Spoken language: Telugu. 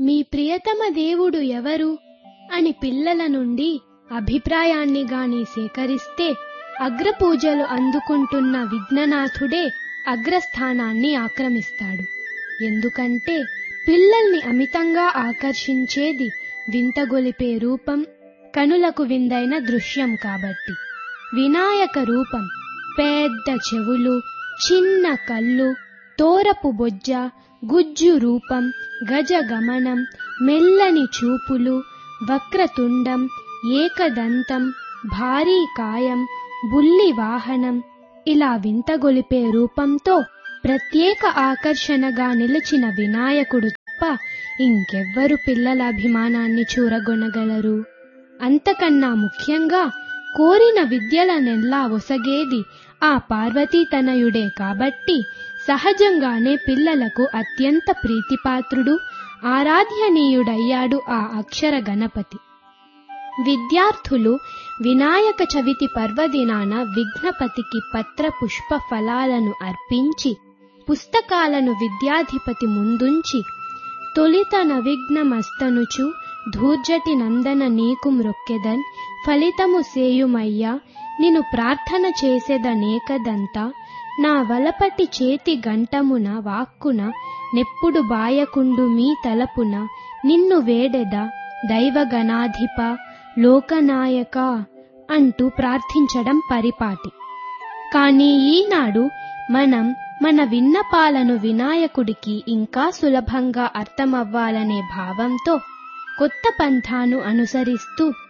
మీ ప్రియతమ దేవుడు ఎవరు అని పిల్లల నుండి అభిప్రాయాన్ని గాని సేకరిస్తే అగ్రపూజలు అందుకుంటున్న విఘ్ననాథుడే అగ్రస్థానాన్ని ఆక్రమిస్తాడు ఎందుకంటే పిల్లల్ని అమితంగా ఆకర్షించేది వింతగొలిపే రూపం కనులకు విందైన దృశ్యం కాబట్టి వినాయక రూపం పెద్ద చెవులు చిన్న కళ్ళు తోరపు బొజ్జ గుజ్జు రూపం గజగమనం మెల్లని చూపులు వక్రతుండం ఏకదంతం భారీ కాయం బుల్లి వాహనం ఇలా వింతగొలిపే రూపంతో ప్రత్యేక ఆకర్షణగా నిలిచిన వినాయకుడు తప్ప ఇంకెవ్వరు పిల్లల అభిమానాన్ని చూరగొనగలరు అంతకన్నా ముఖ్యంగా కోరిన విద్యలనెల్లా ఒసగేది ఆ పార్వతీ తనయుడే కాబట్టి సహజంగానే పిల్లలకు అత్యంత ప్రీతిపాత్రుడు ఆరాధ్యనీయుడయ్యాడు ఆ అక్షర గణపతి విద్యార్థులు వినాయక చవితి పర్వదినాన విఘ్నపతికి పత్ర పుష్ప ఫలాలను అర్పించి పుస్తకాలను విద్యాధిపతి ముందుంచి తొలిత నవిఘ్నమస్తనుచు ధూర్జటి నందన నీకు మ్రొక్కెదన్ ఫలితము సేయుమయ్యా నిను ప్రార్థన చేసెదనేకదంతా నా వలపటి చేతి గంటమున వాక్కున నెప్పుడు బాయకుండు మీ తలపున నిన్ను వేడెద దైవగణాధిప లోకనాయక అంటూ ప్రార్థించడం పరిపాటి కానీ ఈనాడు మనం మన విన్నపాలను వినాయకుడికి ఇంకా సులభంగా అర్థమవ్వాలనే భావంతో కొత్త పంథాను అనుసరిస్తూ